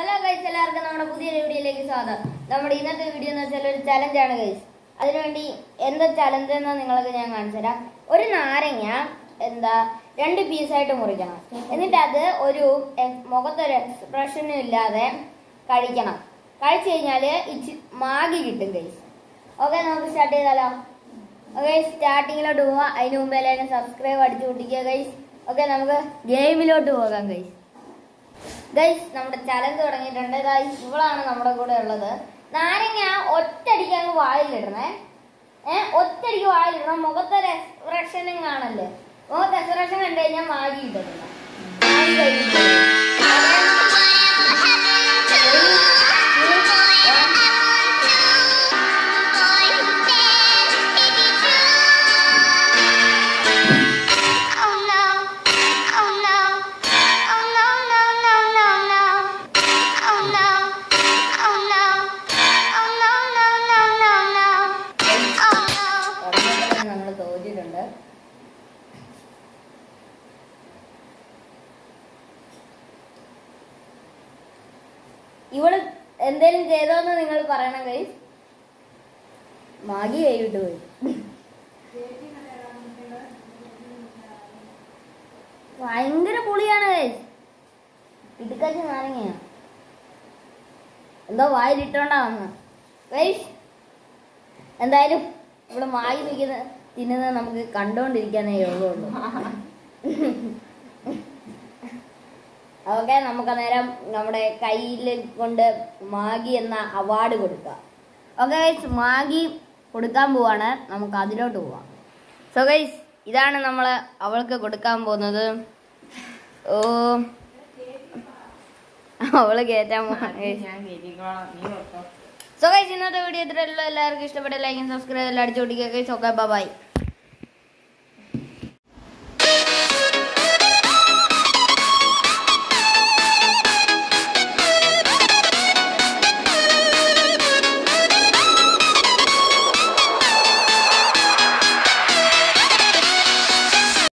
Hello guys എല്ലാവർക്കും നമ്മുടെ പുതിയൊരു വീഡിയോയിലേക്ക് സ്വാഗതം നമ്മുടെ ഇന്നത്തെ വീഡിയോ എന്ന് വെച്ചാൽ ഒരു ചലഞ്ചാണ് ഗൈസ് അതിനുവേണ്ടി എന്താ ചലഞ്ച് എന്ന് നിങ്ങൾക്ക് ഞാൻ കാണിച്ചു തരാം ഒരു നാരങ്ങ എന്താ രണ്ട് പീസായിട്ട് മുറിക്കണം എന്നിട്ട് അത് ഒരു എ- മുഖത്തൊരു എക്സ്പ്രഷനും ഇല്ലാതെ കഴിക്കണം കഴിച്ചു കഴിഞ്ഞാൽ ഇച്ചി മാഗി കിട്ടും ഗൈസ് ഓക്കെ നമുക്ക് സ്റ്റാർട്ട് ചെയ്താലോ ഓക്കെ സ്റ്റാർട്ടിങ്ങിലോട്ട് പോവാം അതിന് മുമ്പ് എല്ലാവരും സബ്സ്ക്രൈബ് അടിച്ചു പൊട്ടിക്കുക ഗൈസ് ഓക്കെ നമുക്ക് ഗെയിമിലോട്ട് പോകാം ഗൈസ് ഗൈസ് നമ്മുടെ ചലഞ്ച് തുടങ്ങിയിട്ടുണ്ട് ഗൈസ് ഇവളാണ് നമ്മുടെ കൂടെ ഉള്ളത് നാരങ്ങ ഒറ്റയടിക്ക് അങ്ങ് വായിലിടണേ ഏ ഒറ്റയടിക്ക് വായിലിടണം മുഖത്തൊരു എക്സ്പ്രഷനും കാണല്ലേ മുഖത്ത് എക്സ്പ്രഷൻ കണ്ടു കഴിഞ്ഞാൽ മാഗി കിട്ടത്തില്ല മാഗി കഴിക്കില്ല. തുടങ്ങിയപ്പോൾ നമ്മൾ തോറ്റിട്ടുണ്ട് ഇവള് എന്തേലും ചെയ്തോന്ന് നിങ്ങൾ പറയണം കൈസ് മാഗി കൈവിട്ട് പോയി ഭയങ്കര പുളിയാണ് കൈസ് ഇടുക്കാച്ചി നാരങ്ങയാ എന്തോ വായിലിട്ടോണ്ടാ വന്ന് കൈസ് എന്തായാലും ഇവിടെ മാഗി നിൽക്കുന്ന തിന്നുന്നത് നമുക്ക് കണ്ടോണ്ടിരിക്കാനേ യോഗമുള്ളൂ ഓക്കെ നമുക്ക് നേരം നമ്മുടെ കയ്യിൽ കൊണ്ട് മാഗി എന്ന അവാർഡ് കൊടുക്കാം ഓക്കെ ഗൈസ് മാഗി കൊടുക്കാൻ പോവാണ് നമുക്ക് അതിലോട്ട് പോവാം സോ ഗൈസ് ഇതാണ് നമ്മൾ അവൾക്ക് കൊടുക്കാൻ പോകുന്നത് ഓ അവള് കേറ്റാൻ പോവാണ് ഞാൻ കേട്ടിക്കോളാം നീ ഓർത്തോ സോ ഗൈസ് ഇന്നത്തെ വീഡിയോ ഇത്രയല്ലോ എല്ലാവർക്കും ഇഷ്ടപ്പെട്ട ലൈക്കും സബ്സ്ക്രൈബ് എല്ലാം അടിച്ചു പൊട്ടിക്കുക ഗൈസ് ഓക്കെ ബൈ